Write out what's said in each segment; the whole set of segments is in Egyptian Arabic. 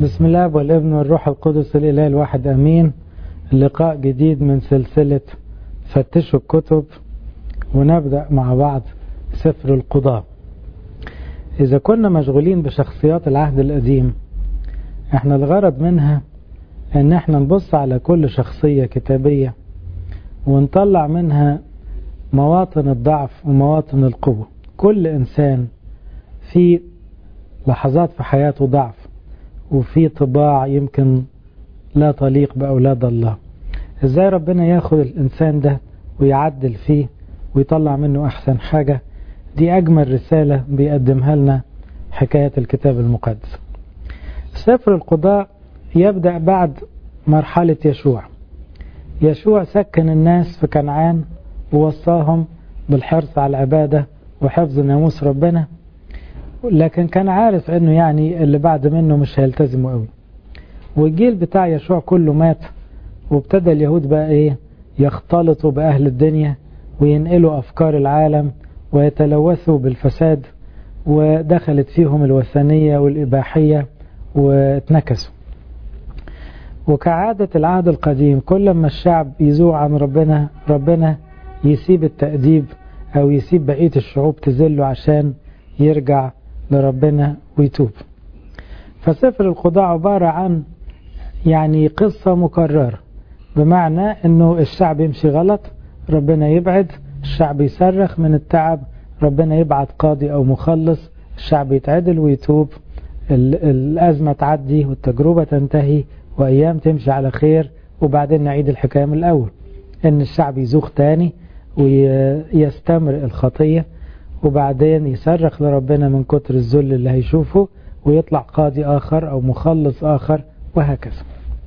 بسم الله والابن والروح القدس الإله الواحد أمين لقاء جديد من سلسلة فتشوا الكتب ونبدأ مع بعض سفر القضاء إذا كنا مشغولين بشخصيات العهد القديم احنا الغرض منها ان احنا نبص على كل شخصية كتابية ونطلع منها مواطن الضعف ومواطن القوة كل انسان في لحظات في حياته ضعف وفي طباع يمكن لا تليق بأولاد الله ازاي ربنا ياخد الانسان ده ويعدل فيه ويطلع منه احسن حاجة دي اجمل رسالة بيقدمها لنا حكاية الكتاب المقدس سفر القضاء يبدأ بعد مرحلة يشوع يشوع سكن الناس في كنعان ووصاهم بالحرص على العبادة وحفظ ناموس ربنا لكن كان عارف انه يعني اللي بعد منه مش هيلتزموا قوي والجيل بتاع يشوع كله مات وابتدى اليهود بقى ايه يختلطوا بأهل الدنيا وينقلوا أفكار العالم ويتلوثوا بالفساد ودخلت فيهم الوثنية والإباحية واتنكسوا وكعادة العهد القديم كل ما الشعب يزوع عن ربنا ربنا يسيب التأديب أو يسيب بقية الشعوب تزله عشان يرجع لربنا ويتوب فسفر القضاء عبارة عن يعني قصة مكررة بمعنى انه الشعب يمشي غلط ربنا يبعد الشعب يصرخ من التعب ربنا يبعت قاضي او مخلص الشعب يتعدل ويتوب الأزمة تعدي والتجربة تنتهي وأيام تمشي على خير وبعدين نعيد الحكاية من الأول إن الشعب يزوغ تاني ويستمر الخطية وبعدين يصرخ لربنا من كتر الذل اللي هيشوفه ويطلع قاضي آخر أو مخلص آخر وهكذا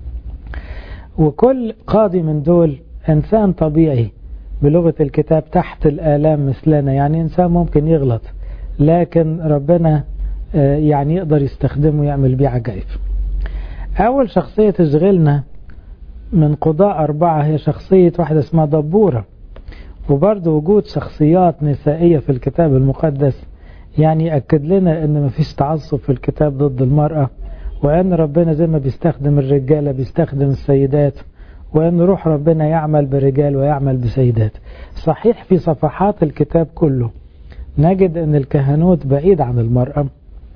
وكل قاضي من دول إنسان طبيعي بلغة الكتاب تحت الآلام مثلنا يعني إنسان ممكن يغلط لكن ربنا يعني يقدر يستخدمه يعمل بيه عجائب أول شخصية تشغلنا من قضاء أربعة هي شخصية واحدة اسمها دبورة وبرضه وجود شخصيات نسائية في الكتاب المقدس يعني يأكد لنا أن مفيش تعصب في الكتاب ضد المرأة وأن ربنا زي ما بيستخدم الرجالة بيستخدم السيدات وأن روح ربنا يعمل برجال ويعمل بسيدات صحيح في صفحات الكتاب كله نجد أن الكهنوت بعيد عن المرأة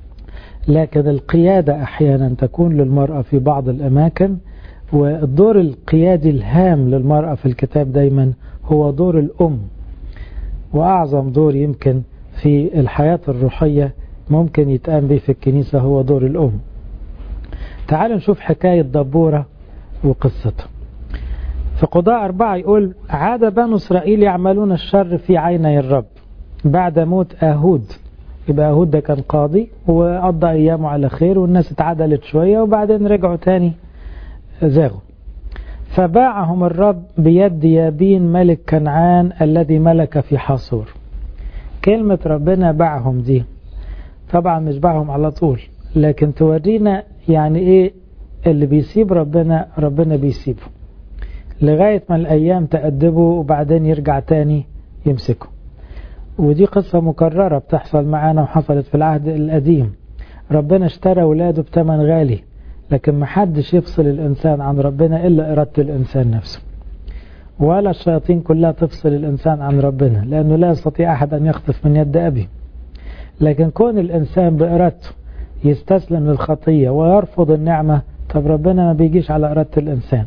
لكن القيادة أحيانا تكون للمرأة في بعض الأماكن والدور القيادي الهام للمرأة في الكتاب دايما هو دور الأم وأعظم دور يمكن في الحياة الروحية ممكن يتقام به في الكنيسة هو دور الأم تعالوا نشوف حكاية دبورة وقصتها في قضاء أربعة يقول عاد بنو إسرائيل يعملون الشر في عيني الرب بعد موت أهود يبقى أهود ده كان قاضي وقضى أيامه على خير والناس اتعدلت شوية وبعدين رجعوا تاني زاغوا فباعهم الرب بيد يابين ملك كنعان الذي ملك في حاصور كلمة ربنا باعهم دي طبعا مش باعهم على طول لكن تورينا يعني ايه اللي بيسيب ربنا ربنا بيسيبه لغاية ما الأيام تأدبه وبعدين يرجع تاني يمسكه ودي قصة مكررة بتحصل معانا وحصلت في العهد القديم ربنا اشترى ولاده بثمن غالي لكن محدش يفصل الإنسان عن ربنا إلا إرادة الإنسان نفسه ولا الشياطين كلها تفصل الإنسان عن ربنا لأنه لا يستطيع أحد أن يخطف من يد أبي لكن كون الإنسان بإرادته يستسلم للخطية ويرفض النعمة طب ربنا ما بيجيش على إرادة الإنسان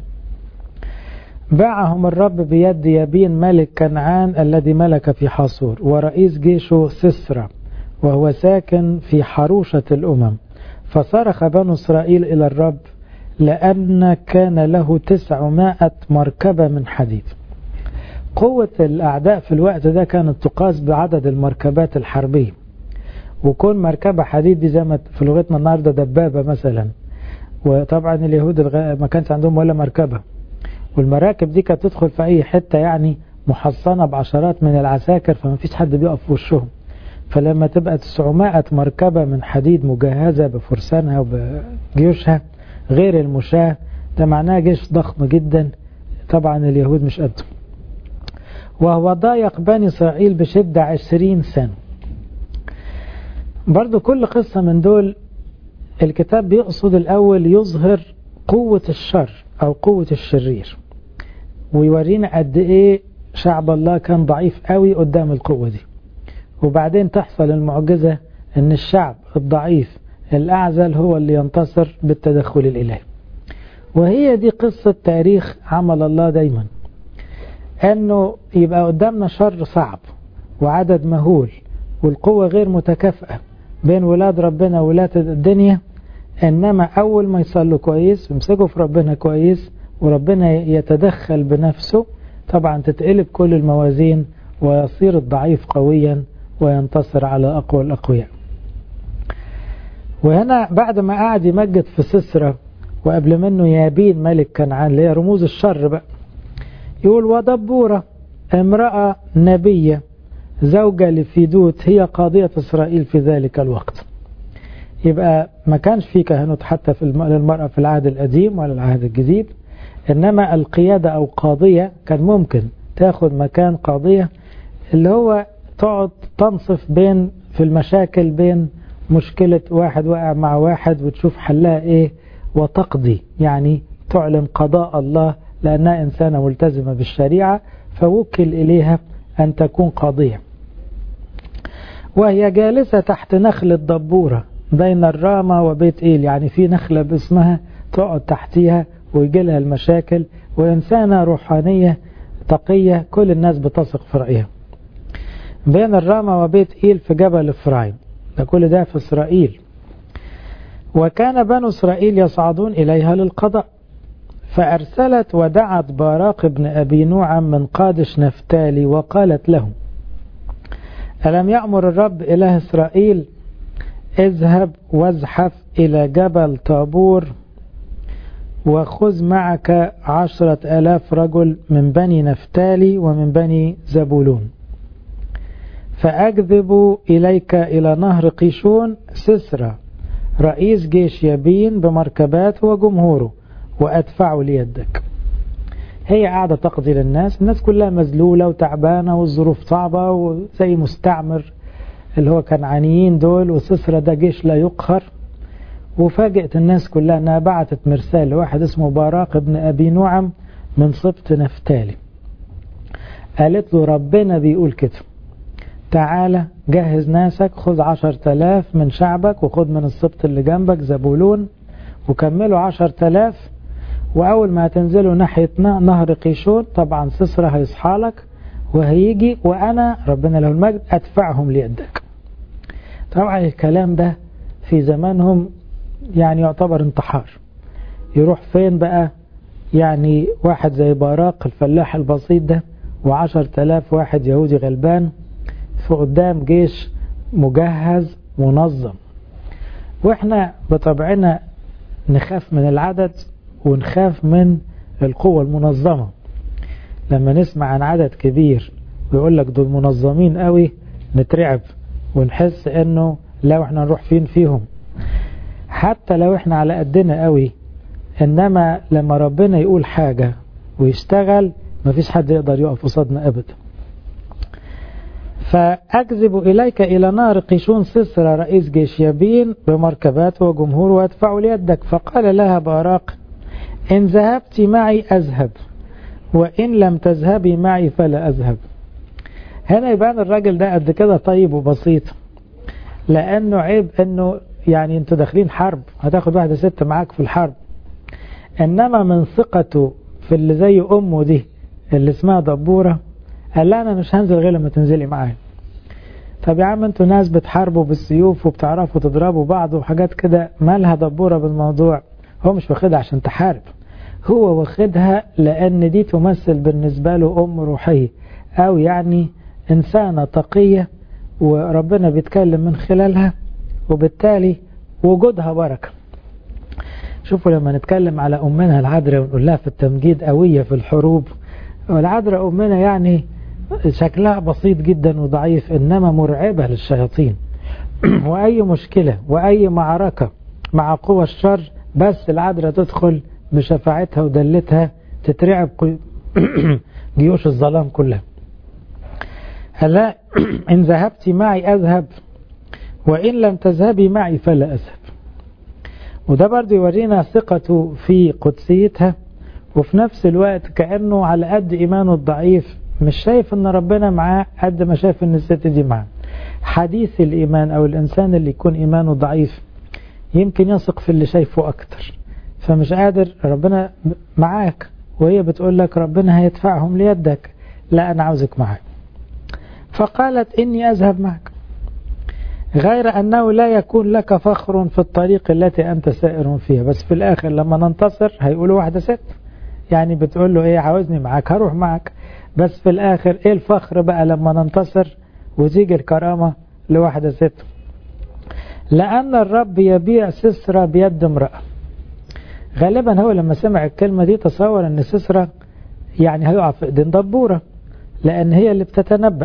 باعهم الرب بيد يابين ملك كنعان الذي ملك في حاصور ورئيس جيشه سسرى وهو ساكن في حروشة الأمم فصرخ بنو إسرائيل إلى الرب لأن كان له تسعمائة مركبة من حديد قوة الأعداء في الوقت ده كانت تقاس بعدد المركبات الحربية وكون مركبة حديد دي زي ما في لغتنا النهاردة دبابة مثلا وطبعا اليهود ما كانش عندهم ولا مركبة والمراكب دي كانت تدخل في أي حتة يعني محصنة بعشرات من العساكر فما فيش حد بيقف في وشهم فلما تبقى 900 مركبة من حديد مجهزة بفرسانها وبجيوشها غير المشاة ده معناه جيش ضخم جدا طبعا اليهود مش قده وهو ضايق بني إسرائيل بشدة عشرين سنة برضو كل قصة من دول الكتاب بيقصد الأول يظهر قوة الشر أو قوة الشرير ويورينا قد إيه شعب الله كان ضعيف قوي قدام القوة دي وبعدين تحصل المعجزة أن الشعب الضعيف الأعزل هو اللي ينتصر بالتدخل الإلهي وهي دي قصة تاريخ عمل الله دايما أنه يبقى قدامنا شر صعب وعدد مهول والقوة غير متكافئة بين ولاد ربنا وولاد الدنيا إنما أول ما يصلوا كويس ويمسكوا في ربنا كويس وربنا يتدخل بنفسه طبعا تتقلب كل الموازين ويصير الضعيف قويا وينتصر على أقوى الأقوياء وهنا بعد ما قعد يمجد في سسرة وقبل منه يابين ملك كنعان اللي هي رموز الشر بقى يقول ودبورة امرأة نبية زوجة لفيدوت هي قاضية إسرائيل في ذلك الوقت يبقى ما كانش في كهنوت حتى في للمرأة في العهد القديم ولا العهد الجديد إنما القيادة أو قاضية كان ممكن تاخد مكان قاضية اللي هو تقعد تنصف بين في المشاكل بين مشكلة واحد واقع مع واحد وتشوف حلها ايه وتقضي يعني تعلن قضاء الله لأنها إنسانة ملتزمة بالشريعة فوكل إليها أن تكون قاضية وهي جالسة تحت نخل الدبورة بين الرامة وبيت إيل يعني في نخلة باسمها تقعد تحتيها ويجي لها المشاكل وإنسانة روحانية تقية كل الناس بتثق في رأيها بين الرامة وبيت إيل في جبل إفرايم ده كل ده في إسرائيل وكان بنو إسرائيل يصعدون إليها للقضاء فأرسلت ودعت باراق بن أبي نوعم من قادش نفتالي وقالت له ألم يأمر الرب إله إسرائيل اذهب وازحف إلى جبل طابور وخذ معك عشرة ألاف رجل من بني نفتالي ومن بني زبولون فأجذب إليك إلى نهر قيشون سسرة رئيس جيش يبين بمركبات وجمهوره وأدفعه ليدك هي قاعدة تقضي للناس الناس كلها مذلولة وتعبانة والظروف صعبة وزي مستعمر اللي هو كنعانيين دول وسسرة ده جيش لا يقهر وفاجئت الناس كلها انها بعتت مرسال لواحد اسمه باراق ابن ابي نعم من سبط نفتالي قالت له ربنا بيقول كده تعالى جهز ناسك خذ عشر تلاف من شعبك وخذ من السبط اللي جنبك زبولون وكملوا عشر تلاف وأول ما هتنزلوا ناحية نهر قيشون طبعا سسرة هيصحى لك وهيجي وأنا ربنا له المجد أدفعهم ليدك طبعا الكلام ده في زمانهم يعني يعتبر انتحار يروح فين بقى يعني واحد زي باراق الفلاح البسيط ده وعشر تلاف واحد يهودي غلبان في قدام جيش مجهز منظم واحنا بطبعنا نخاف من العدد ونخاف من القوة المنظمة لما نسمع عن عدد كبير ويقول لك دول منظمين قوي نترعب ونحس انه لو احنا نروح فين فيهم حتى لو احنا على قدنا قوي انما لما ربنا يقول حاجة ويشتغل مفيش حد يقدر يقف قصادنا ابدا فأكذب إليك إلى نار قيشون سسرى رئيس جيش يبين بمركبات وجمهور وادفع ليدك فقال لها باراق إن ذهبت معي أذهب وإن لم تذهبي معي فلا أذهب هنا يبان الراجل ده قد كده طيب وبسيط لأنه عيب أنه يعني أنتوا داخلين حرب هتاخد واحدة ست معاك في الحرب إنما من ثقته في اللي زي أمه دي اللي اسمها دبورة قال لا أنا مش هنزل غير لما تنزلي معايا طب يا عم انتوا ناس بتحاربوا بالسيوف وبتعرفوا تضربوا بعض وحاجات كده مالها دبورة بالموضوع هو مش واخدها عشان تحارب هو واخدها لأن دي تمثل بالنسبة له أم روحية أو يعني إنسانة تقية وربنا بيتكلم من خلالها وبالتالي وجودها بركة شوفوا لما نتكلم على أمنا العذراء ونقول لها في التمجيد قوية في الحروب والعذراء أمنا يعني شكلها بسيط جدا وضعيف إنما مرعبة للشياطين وأي مشكلة وأي معركة مع قوى الشر بس العذراء تدخل بشفاعتها ودلتها تترعب جيوش الظلام كلها هلا إن ذهبت معي أذهب وإن لم تذهبي معي فلا أذهب وده برضه يورينا ثقته في قدسيتها وفي نفس الوقت كأنه على قد إيمانه الضعيف مش شايف ان ربنا معاه قد ما شايف ان الست دي معاه حديث الإيمان أو الإنسان اللي يكون إيمانه ضعيف يمكن يثق في اللي شايفه أكتر فمش قادر ربنا معاك وهي بتقول لك ربنا هيدفعهم ليدك لا أنا عاوزك معاك فقالت إني أذهب معك غير أنه لا يكون لك فخر في الطريق التي أنت سائر فيها بس في الآخر لما ننتصر هيقولوا واحدة ست يعني بتقول له إيه عاوزني معاك هروح معك بس في الآخر إيه الفخر بقى لما ننتصر وتيجي الكرامة لواحدة ست لأن الرب يبيع سسرة بيد امرأة غالبا هو لما سمع الكلمة دي تصور أن سسرة يعني هيقع في ايدين دبورة لأن هي اللي بتتنبأ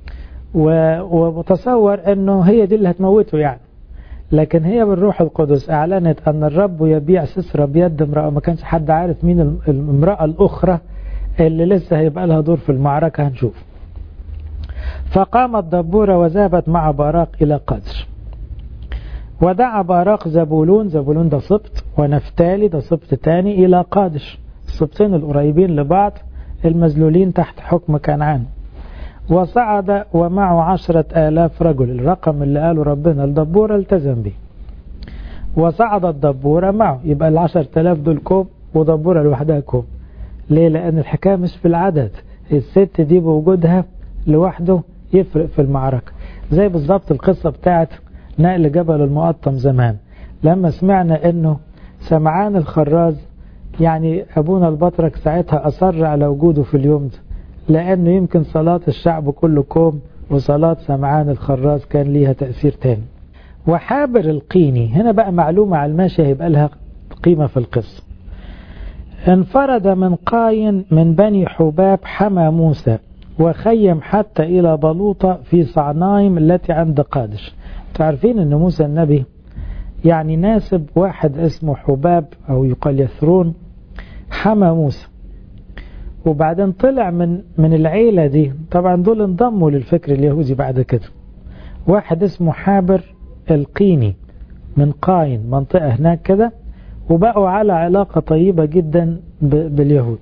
وتصور أنه هي دي اللي هتموته يعني لكن هي بالروح القدس أعلنت أن الرب يبيع سسرة بيد امرأة ما كانش حد عارف مين المرأة الأخرى اللي لسه هيبقى لها دور في المعركة هنشوف فقامت دبورة وذهبت مع باراق إلى قدر ودعا باراق زبولون زبولون ده سبط ونفتالي ده سبط تاني إلى قادش السبطين القريبين لبعض المذلولين تحت حكم كنعان وصعد ومعه عشرة آلاف رجل الرقم اللي قاله ربنا الدبورة التزم به وصعد الدبورة معه يبقى العشر آلاف دول كوم ودبورة لوحدها كوم ليه لأن الحكاية مش في العدد الست دي بوجودها لوحده يفرق في المعركة زي بالظبط القصة بتاعت نقل جبل المقطم زمان لما سمعنا انه سمعان الخراز يعني ابونا البطرك ساعتها اصر على وجوده في اليوم ده لانه يمكن صلاة الشعب كله كوم وصلاة سمعان الخراز كان ليها تأثير تاني وحابر القيني هنا بقى معلومة على الماشي هيبقى لها قيمة في القصة انفرد من قاين من بني حباب حمى موسى وخيم حتى إلى بلوطة في صعنايم التي عند قادش تعرفين أن موسى النبي يعني ناسب واحد اسمه حباب أو يقال يثرون حمى موسى وبعدين طلع من من العيلة دي طبعا دول انضموا للفكر اليهودي بعد كده واحد اسمه حابر القيني من قاين منطقة هناك كده وبقوا على علاقة طيبة جدا باليهود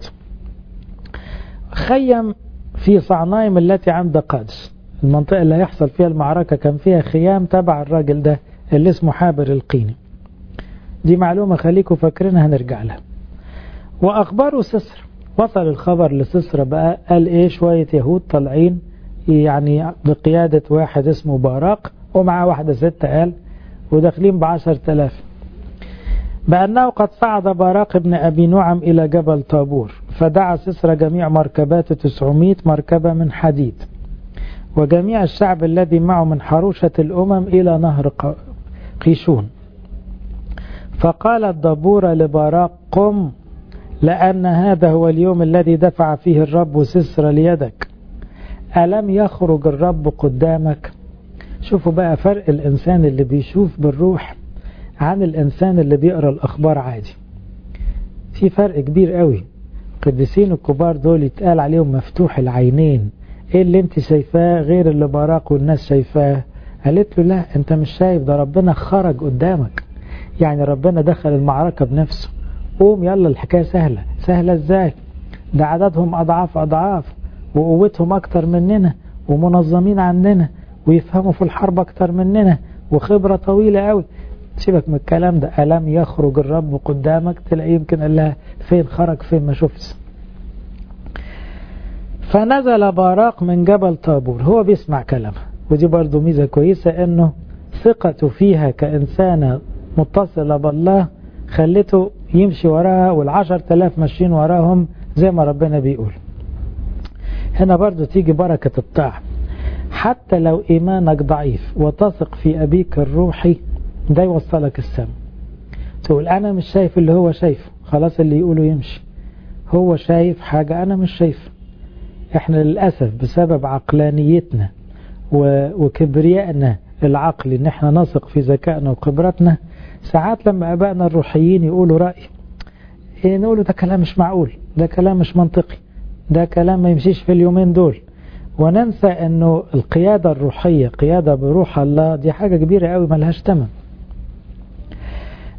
خيم في صعنايم التي عند قادس المنطقة اللي هيحصل فيها المعركة كان فيها خيام تبع الراجل ده اللي اسمه حابر القيني دي معلومة خليكم فاكرينها هنرجع لها وأخباره سسر وصل الخبر لسسرة بقى قال ايه شوية يهود طالعين يعني بقيادة واحد اسمه باراق ومعاه واحدة ست قال وداخلين بعشر تلاف بأنه قد صعد باراق بن أبي نعم إلى جبل طابور فدعا سسرة جميع مركبات 900 مركبة من حديد وجميع الشعب الذي معه من حروشة الأمم إلى نهر قيشون فقال الدبور لباراق قم لأن هذا هو اليوم الذي دفع فيه الرب سسر ليدك ألم يخرج الرب قدامك شوفوا بقى فرق الإنسان اللي بيشوف بالروح عن الإنسان اللي بيقرأ الأخبار عادي في فرق كبير قوي القديسين الكبار دول يتقال عليهم مفتوح العينين ايه اللي انت شايفاه غير اللي براق والناس شايفاه قالت له لا انت مش شايف ده ربنا خرج قدامك يعني ربنا دخل المعركة بنفسه قوم يلا الحكاية سهلة سهلة ازاي ده عددهم أضعاف أضعاف وقوتهم أكتر مننا ومنظمين عننا ويفهموا في الحرب أكتر مننا وخبرة طويلة قوي سيبك من الكلام ده ألم يخرج الرب قدامك تلاقيه يمكن قال لها فين خرج فين ما شفتش فنزل باراق من جبل طابور هو بيسمع كلامها ودي برضو ميزة كويسة انه ثقته فيها كإنسانة متصلة بالله خلته يمشي وراها والعشر تلاف ماشيين وراهم زي ما ربنا بيقول هنا برضو تيجي بركة الطاعة حتى لو إيمانك ضعيف وتثق في أبيك الروحي ده يوصلك السما تقول أنا مش شايف اللي هو شايفه خلاص اللي يقوله يمشي هو شايف حاجة أنا مش شايفه احنا للأسف بسبب عقلانيتنا وكبريائنا العقلي ان احنا نثق في ذكائنا وخبرتنا ساعات لما ابائنا الروحيين يقولوا رأي ايه نقولوا ده كلام مش معقول ده كلام مش منطقي ده كلام ما يمشيش في اليومين دول وننسى انه القيادة الروحية قيادة بروح الله دي حاجة كبيرة قوي ملهاش تمن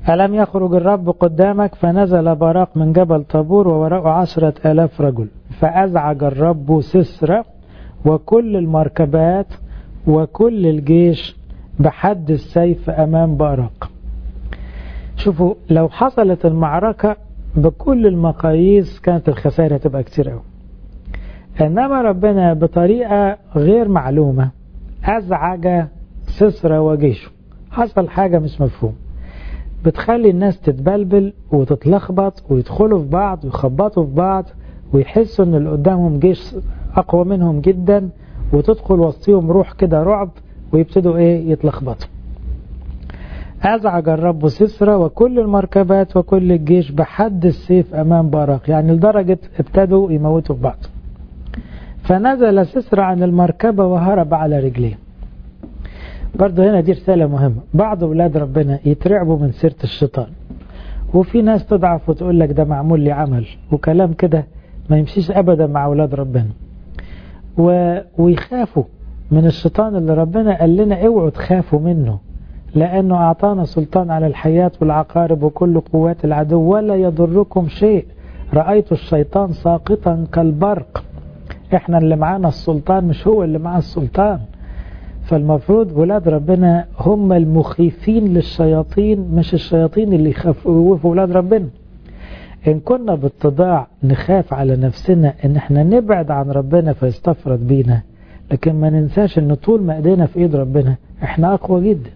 ألم يخرج الرب قدامك فنزل براق من جبل طابور ووراءه عشرة آلاف رجل فأزعج الرب سسرة وكل المركبات وكل الجيش بحد السيف أمام باراق شوفوا لو حصلت المعركة بكل المقاييس كانت الخسائر هتبقى كتير قوي إنما ربنا بطريقة غير معلومة أزعج سسرة وجيشه حصل حاجة مش مفهوم بتخلي الناس تتبلبل وتتلخبط ويدخلوا في بعض ويخبطوا في بعض ويحسوا ان اللي قدامهم جيش اقوى منهم جدا وتدخل وسطيهم روح كده رعب ويبتدوا ايه يتلخبطوا أزعج الرب سسرة وكل المركبات وكل الجيش بحد السيف أمام باراق يعني لدرجة ابتدوا يموتوا في بعض فنزل سسرة عن المركبة وهرب على رجليه برضه هنا دي رسالة مهمة بعض أولاد ربنا يترعبوا من سيرة الشيطان وفي ناس تضعف وتقول لك ده معمول لي عمل وكلام كده ما يمشيش أبدا مع أولاد ربنا و... ويخافوا من الشيطان اللي ربنا قال لنا اوعوا تخافوا منه لأنه أعطانا سلطان على الحياة والعقارب وكل قوات العدو ولا يضركم شيء رأيت الشيطان ساقطا كالبرق احنا اللي معانا السلطان مش هو اللي معاه السلطان فالمفروض ولاد ربنا هم المخيفين للشياطين مش الشياطين اللي يخافوا ولاد ربنا إن كنا بالتضاع نخاف على نفسنا إن احنا نبعد عن ربنا فيستفرد بينا لكن ما ننساش إن طول ما إيدينا في إيد ربنا احنا أقوى جدا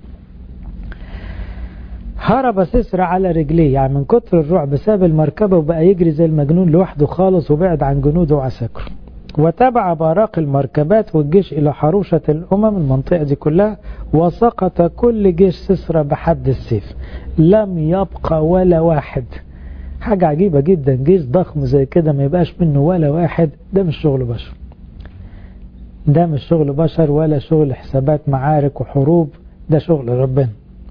هرب سسرة على رجليه يعني من كتر الرعب ساب المركبة وبقى يجري زي المجنون لوحده خالص وبعد عن جنوده وعساكره وتبع باراق المركبات والجيش إلى حروشة الأمم المنطقة دي كلها وسقط كل جيش سسرة بحد السيف لم يبقى ولا واحد حاجة عجيبة جدا جيش ضخم زي كده ما يبقاش منه ولا واحد ده مش شغل بشر ده مش شغل بشر ولا شغل حسابات معارك وحروب ده شغل ربنا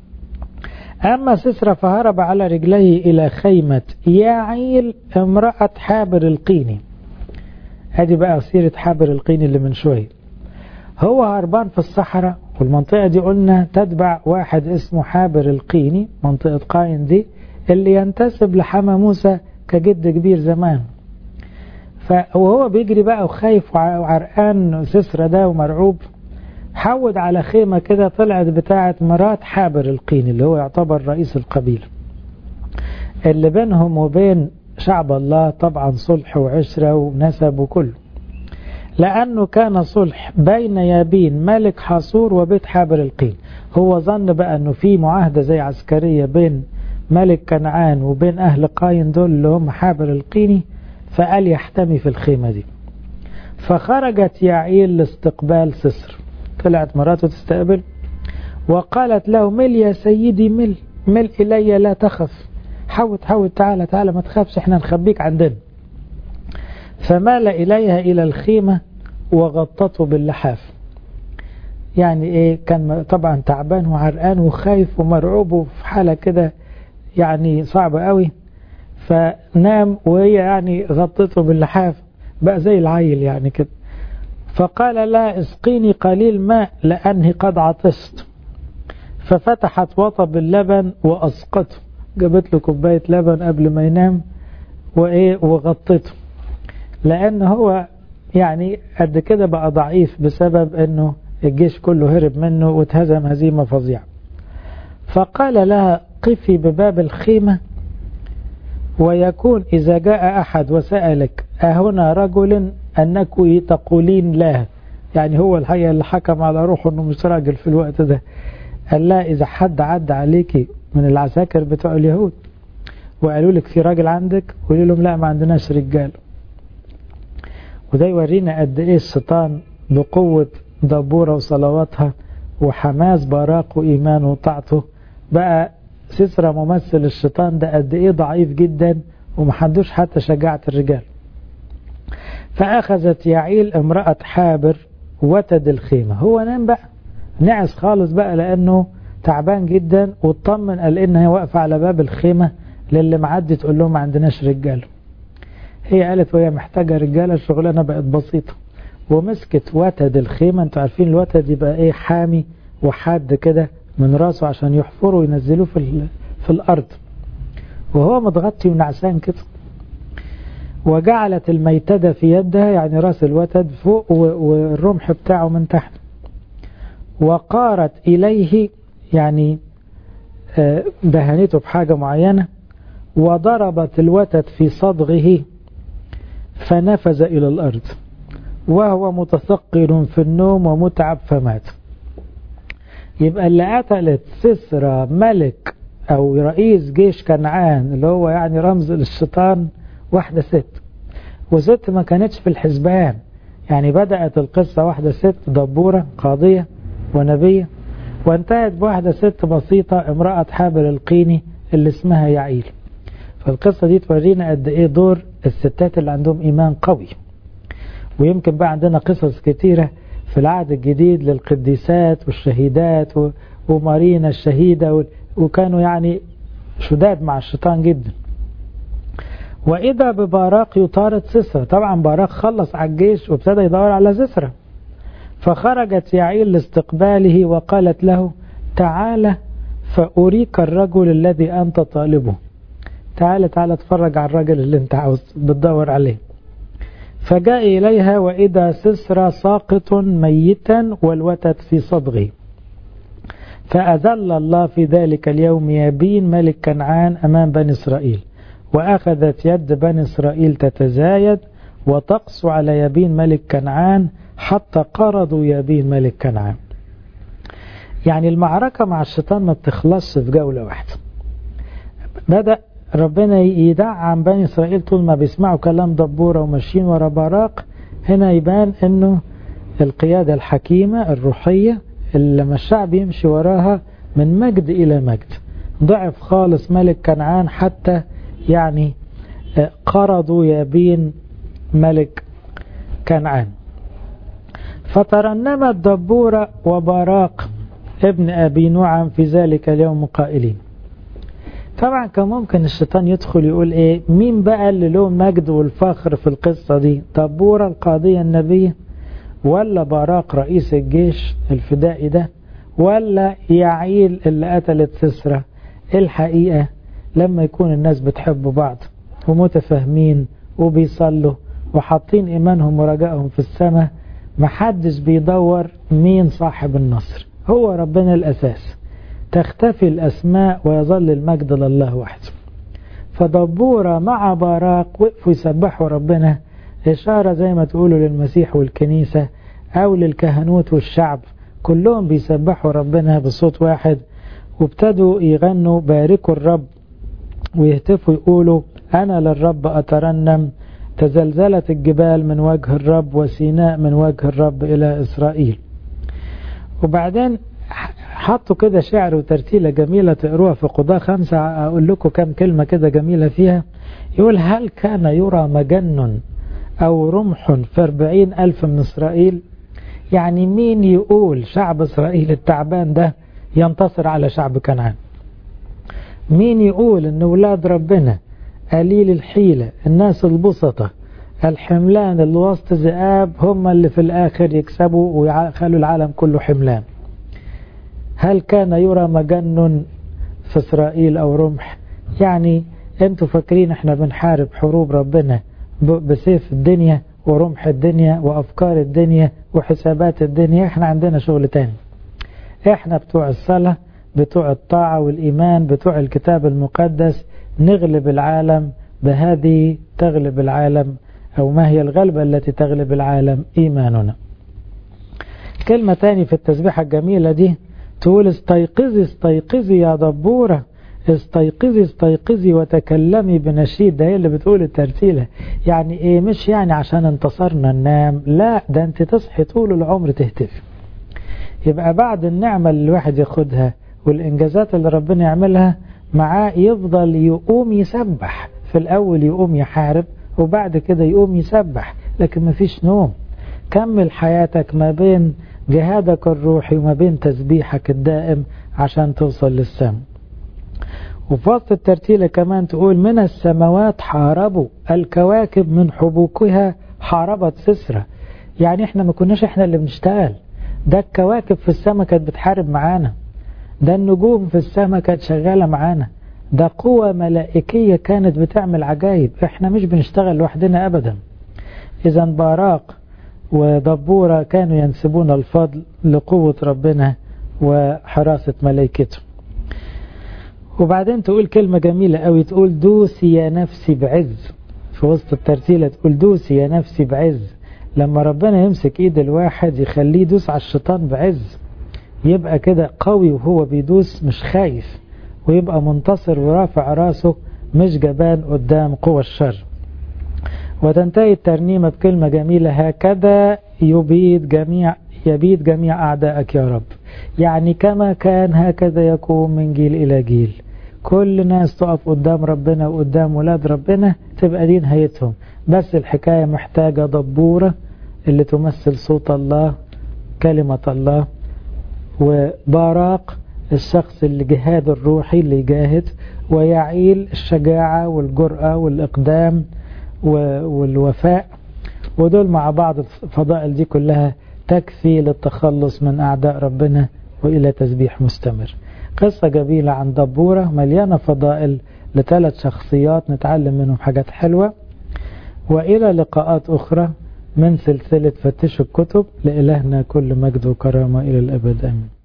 أما سسرة فهرب على رجليه إلى خيمة يعيل امرأة حابر القيني ادي بقى سيرة حابر القين اللي من شوية هو هربان في الصحراء والمنطقة دي قلنا تتبع واحد اسمه حابر القيني منطقة قاين دي اللي ينتسب لحما موسى كجد كبير زمان فهو بيجري بقى وخايف وعرقان سسرة ده ومرعوب حود على خيمة كده طلعت بتاعة مرات حابر القيني اللي هو يعتبر رئيس القبيلة اللي بينهم وبين شعب الله طبعا صلح وعشرة ونسب وكله لأنه كان صلح بين يابين ملك حصور وبيت حابر القين هو ظن بقى أنه في معاهدة زي عسكرية بين ملك كنعان وبين أهل قاين دول اللي هم حابر القيني فقال يحتمي في الخيمة دي فخرجت يعيل لاستقبال سسر طلعت مراته تستقبل وقالت له مل يا سيدي مل مل إلي لا تخف حوت حوت تعالى تعالى ما تخافش احنا نخبيك عندنا فمال إليها إلى الخيمة وغطته باللحاف يعني ايه كان طبعا تعبان وعرقان وخايف ومرعوب وفي حالة كده يعني صعبة قوي فنام وهي يعني غطته باللحاف بقى زي العيل يعني كده فقال لا اسقيني قليل ماء لأني قد عطست ففتحت وطب اللبن وأسقته جابت له كوباية لبن قبل ما ينام وإيه وغطته لأن هو يعني قد كده بقى ضعيف بسبب أنه الجيش كله هرب منه واتهزم هزيمة فظيعة فقال لها قفي بباب الخيمة ويكون إذا جاء أحد وسألك أهنا رجل أنك تقولين لا يعني هو الحقيقة اللي حكم على روحه أنه مش راجل في الوقت ده قال لا إذا حد عدى عليكي من العساكر بتوع اليهود وقالوا لك في راجل عندك قولي لهم لا ما عندناش رجال وده يورينا قد ايه الشيطان بقوة دبورة وصلواتها وحماس باراق وإيمانه وطاعته بقى سسرة ممثل الشيطان ده قد ايه ضعيف جدا ومحدوش حتى شجاعة الرجال فأخذت يعيل امرأة حابر وتد الخيمة هو نام بقى نعس خالص بقى لأنه تعبان جدا واطمن قال انها واقفة على باب الخيمة للي معدي تقول لهم ما عندناش رجاله هي قالت وهي محتاجة رجالة الشغلانة بقت بسيطة ومسكت وتد الخيمة انتوا عارفين الوتد يبقى ايه حامي وحاد كده من راسه عشان يحفروا وينزلوه في في الأرض وهو متغطي ونعسان كده وجعلت الميتدة في يدها يعني راس الوتد فوق والرمح بتاعه من تحت وقارت إليه يعني دهنته بحاجة معينة وضربت الوتد في صدغه فنفذ إلى الأرض وهو متثقل في النوم ومتعب فمات يبقى اللي قتلت سسرى ملك أو رئيس جيش كنعان اللي هو يعني رمز للشيطان واحدة ست وست ما كانتش في الحسبان يعني بدأت القصة واحدة ست دبورة قاضية ونبية وانتهت بواحدة ست بسيطة امرأة حابل القيني اللي اسمها يعيل فالقصة دي تورينا قد ايه دور الستات اللي عندهم ايمان قوي ويمكن بقى عندنا قصص كتيرة في العهد الجديد للقديسات والشهيدات ومارينا الشهيدة وكانوا يعني شداد مع الشيطان جدا وإذا بباراق يطارد سسرة طبعا باراق خلص على الجيش وابتدى يدور على سسرة فخرجت يعيل لاستقباله وقالت له تعال فأريك الرجل الذي أنت طالبه تعال تعال اتفرج على الرجل اللي انت عاوز بتدور عليه فجاء إليها وإذا سسرى ساقط ميتا والوتد في صدغه فأذل الله في ذلك اليوم يابين ملك كنعان أمام بني إسرائيل وأخذت يد بني إسرائيل تتزايد وتقسو على يابين ملك كنعان حتى قرضوا يابين ملك كنعان يعني المعركة مع الشيطان ما بتخلصش في جولة واحدة بدأ ربنا يدعم بني إسرائيل طول ما بيسمعوا كلام دبورة وماشيين ورا براق هنا يبان أنه القيادة الحكيمة الروحية اللي لما الشعب يمشي وراها من مجد إلى مجد ضعف خالص ملك كنعان حتى يعني قرضوا يابين ملك كنعان فترنمت دبورة وبراق ابن أبي نعم في ذلك اليوم قائلين طبعا كان ممكن الشيطان يدخل يقول ايه مين بقى اللي له مجد والفخر في القصة دي دبورة القاضية النبية ولا براق رئيس الجيش الفدائي ده ولا يعيل اللي قتلت سسرة الحقيقة لما يكون الناس بتحب بعض ومتفاهمين وبيصلوا وحاطين إيمانهم ورجائهم في السماء محدش بيدور مين صاحب النصر هو ربنا الأساس تختفي الأسماء ويظل المجد لله وحده فدبورة مع باراق وقفوا يسبحوا ربنا إشارة زي ما تقولوا للمسيح والكنيسة أو للكهنوت والشعب كلهم بيسبحوا ربنا بصوت واحد وابتدوا يغنوا باركوا الرب ويهتفوا يقولوا أنا للرب أترنم تزلزلت الجبال من وجه الرب وسيناء من وجه الرب إلى إسرائيل وبعدين حطوا كده شعر وترتيلة جميلة تقروها في قضاء خمسة أقول لكم كم كلمة كده جميلة فيها يقول هل كان يرى مجن أو رمح في أربعين ألف من إسرائيل يعني مين يقول شعب إسرائيل التعبان ده ينتصر على شعب كنعان مين يقول ان ولاد ربنا قليل الحيلة الناس البسطة الحملان اللي وسط ذئاب هم اللي في الآخر يكسبوا ويخلوا العالم كله حملان هل كان يرى مجن في إسرائيل أو رمح يعني انتوا فاكرين احنا بنحارب حروب ربنا بسيف الدنيا ورمح الدنيا وأفكار الدنيا وحسابات الدنيا احنا عندنا شغل تاني احنا بتوع الصلاة بتوع الطاعة والإيمان بتوع الكتاب المقدس نغلب العالم بهذه تغلب العالم أو ما هي الغلبة التي تغلب العالم إيماننا كلمة تاني في التسبيحة الجميلة دي تقول استيقظي استيقظي يا دبورة استيقظي استيقظي وتكلمي بنشيد ده هي اللي بتقول الترتيلة يعني ايه مش يعني عشان انتصرنا ننام لا ده انت تصحي طول العمر تهتفي يبقى بعد النعمة اللي الواحد ياخدها والإنجازات اللي ربنا يعملها معاه يفضل يقوم يسبح في الأول يقوم يحارب وبعد كده يقوم يسبح لكن مفيش نوم كمل حياتك ما بين جهادك الروحي وما بين تسبيحك الدائم عشان توصل للسم وفي وسط الترتيلة كمان تقول من السماوات حاربوا الكواكب من حبوكها حاربت سسرة يعني احنا ما كناش احنا اللي بنشتغل ده الكواكب في السماء كانت بتحارب معانا ده النجوم في السماء كانت شغالة معانا ده قوة ملائكية كانت بتعمل عجائب احنا مش بنشتغل لوحدنا ابدا اذا باراق ودبورة كانوا ينسبون الفضل لقوة ربنا وحراسة ملائكته وبعدين تقول كلمة جميلة قوي تقول دوسي يا نفسي بعز في وسط الترتيلة تقول دوسي يا نفسي بعز لما ربنا يمسك ايد الواحد يخليه يدوس على الشيطان بعز يبقى كده قوي وهو بيدوس مش خايف ويبقى منتصر ورافع راسه مش جبان قدام قوى الشر وتنتهي الترنيمة بكلمة جميلة هكذا يبيد جميع يبيد جميع أعدائك يا رب يعني كما كان هكذا يكون من جيل إلى جيل كل ناس تقف قدام ربنا وقدام ولاد ربنا تبقى دي نهايتهم بس الحكاية محتاجة دبورة اللي تمثل صوت الله كلمة الله وباراق الشخص اللي جهاد الروحي اللي يجاهد ويعيل الشجاعة والجرأة والإقدام والوفاء ودول مع بعض الفضائل دي كلها تكفي للتخلص من أعداء ربنا وإلى تسبيح مستمر قصة جميلة عن دبورة مليانة فضائل لثلاث شخصيات نتعلم منهم حاجات حلوة وإلى لقاءات أخرى من سلسلة فتش الكتب لإلهنا كل مجد وكرامة إلى الأبد آمين